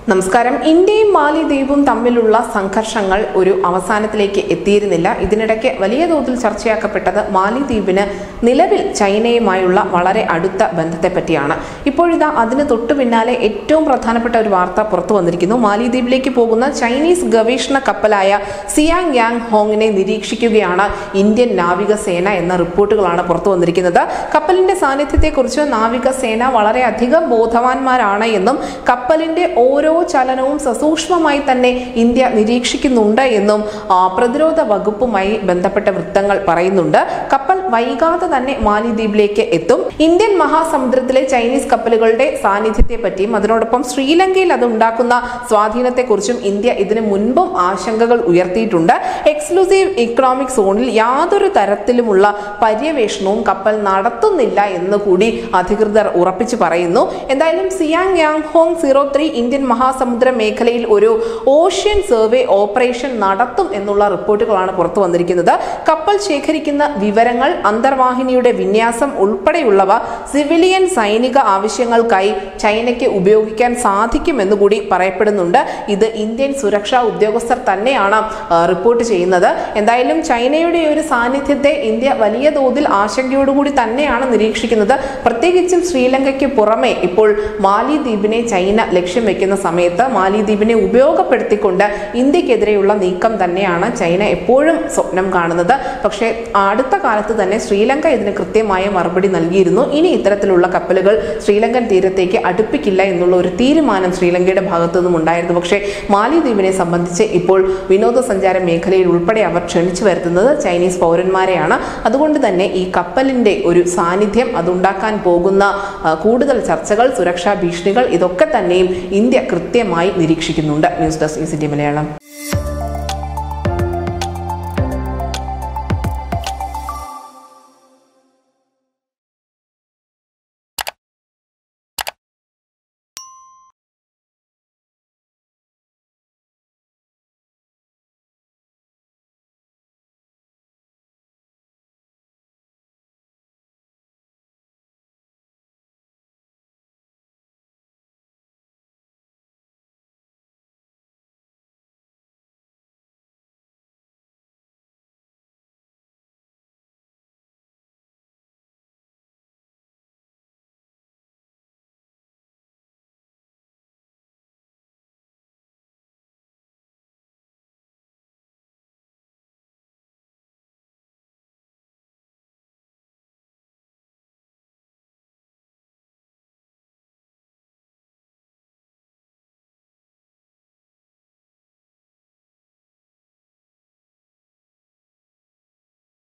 നമസ്കാരം ഇന്ത്യയും മാലിദ്വീപും തമ്മിലുള്ള സംഘർഷങ്ങൾ ഒരു അവസാനത്തിലേക്ക് എത്തിയിരുന്നില്ല ഇതിനിടയ്ക്ക് വലിയ തോതിൽ ചർച്ചയാക്കപ്പെട്ടത് മാലിദ്വീപിന് നിലവിൽ ചൈനയുമായുള്ള വളരെ അടുത്ത ബന്ധത്തെ പറ്റിയാണ് ഇപ്പോഴിതാ അതിന് തൊട്ടു പിന്നാലെ ഏറ്റവും പ്രധാനപ്പെട്ട ഒരു വാർത്ത പുറത്തു വന്നിരിക്കുന്നു മാലിദ്വീപിലേക്ക് പോകുന്ന ചൈനീസ് ഗവേഷണ കപ്പലായ സിയാങ് യാങ് ഹോങ്ങിനെ നിരീക്ഷിക്കുകയാണ് ഇന്ത്യൻ നാവികസേന എന്ന റിപ്പോർട്ടുകളാണ് പുറത്തു വന്നിരിക്കുന്നത് കപ്പലിന്റെ സാന്നിധ്യത്തെക്കുറിച്ച് നാവികസേന വളരെയധികം ബോധവാന്മാരാണ് എന്നും കപ്പലിന്റെ ഓരോ ചലനവും സസൂക്ഷ്മമായി തന്നെ ഇന്ത്യ നിരീക്ഷിക്കുന്നുണ്ട് എന്നും ആ, പ്രതിരോധ വകുപ്പുമായി ബന്ധപ്പെട്ട വൃത്തങ്ങൾ പറയുന്നുണ്ട് കപ്പൽ വൈകാതെ തന്നെ മാലിദ്വീപിലേക്ക് എത്തും ഇന്ത്യൻ മഹാസമുദ്രത്തിലെ ചൈനീസ് കപ്പലുകളുടെ സാന്നിധ്യത്തെ പറ്റിയും അതിനോടൊപ്പം ശ്രീലങ്കയിൽ അത് ഉണ്ടാക്കുന്ന സ്വാധീനത്തെക്കുറിച്ചും ഇന്ത്യ ഇതിനു മുൻപും ആശങ്കകൾ ഉയർത്തിയിട്ടുണ്ട് എക്സ്ക്ലൂസീവ് ഇക്കണോമിക് സോണിൽ യാതൊരു തരത്തിലുമുള്ള പര്യവേഷണവും കപ്പൽ നടത്തുന്നില്ല എന്ന് കൂടി അധികൃതർ ഉറപ്പിച്ചു പറയുന്നു എന്തായാലും Xiang Yang Hong zero three Indian മഹാസമുദ്ര മേഖലയിൽ ഒരു ഓഷ്യൻ സർവേ ഓപ്പറേഷൻ നടത്തും എന്നുള്ള റിപ്പോർട്ടുകളാണ് പുറത്തു വന്നിരിക്കുന്നത് കപ്പൽ ശേഖരിക്കുന്ന വിവരങ്ങൾ അന്തർവാഹിനിയുടെ വിന്യാസം ഉൾപ്പെടെയുള്ളവ സിവിലിയൻ സൈനിക ആവശ്യങ്ങൾക്കായി ചൈനയ്ക്ക് ഉപയോഗിക്കാൻ സാധിക്കുമെന്ന് കൂടി പറയപ്പെടുന്നുണ്ട് ഇത് ഇന്ത്യൻ സുരക്ഷാ ഉദ്യോഗസ്ഥർ തന്നെയാണ് ആ, റിപ്പോർട്ട് ചെയ്യുന്നത് എന്തായാലും ചൈനയുടെ ഒരു സാന്നിധ്യത്തെ ഇന്ത്യ വലിയ തോതിൽ ആശങ്കയോടുകൂടി തന്നെയാണ് നിരീക്ഷിക്കുന്നത് പ്രത്യേകിച്ചും ശ്രീലങ്കയ്ക്ക് പുറമെ ഇപ്പോൾ മാലിദ്വീപിനെ ചൈന ലക്ഷ്യം വെക്കുന്ന സമയത്ത് മാലിദ്വീപിനെ ഉപയോഗപ്പെടുത്തിക്കൊണ്ട് ഇന്ത്യക്കെതിരെയുള്ള നീക്കം തന്നെയാണ് ചൈന എപ്പോഴും സ്വപ്നം കാണുന്നത് പക്ഷേ അടുത്ത കാലത്ത് തന്നെ ശ്രീലങ്ക ഇതിന് കൃത്യമായ മറുപടി നൽകിയിരുന്നു ഇനി ഇത്തരത്തിലുള്ള കപ്പലുകൾ ശ്രീലങ്കൻ തീരത്തേക്ക് അടുപ്പിക്കില്ല എന്നുള്ള ഒരു തീരുമാനം ശ്രീലങ്കയുടെ ഭാഗത്തു നിന്നും ഉണ്ടായിരുന്നു പക്ഷേ മാലിദ്വീപിനെ സംബന്ധിച്ച് ഇപ്പോൾ വിനോദസഞ്ചാര മേഖലയിൽ ഉൾപ്പെടെ അവർ ക്ഷണിച്ചു വരുത്തുന്നത് ചൈനീസ് പൗരന്മാരെയാണ് അതുകൊണ്ട് തന്നെ ഈ കപ്പലിന്റെ ഒരു സാന്നിധ്യം അതുണ്ടാക്കാൻ പോകുന്ന ആ, കൂടുതൽ ചർച്ചകൾ സുരക്ഷാ ഭീഷണികൾ ഇതൊക്കെ തന്നെയും ഇന്ത്യ കൃത്യമായി നിരീക്ഷിക്കുന്നുണ്ട് ന്യൂസ് ഡെസ്ക് ഈ സിറ്റി മലയാളം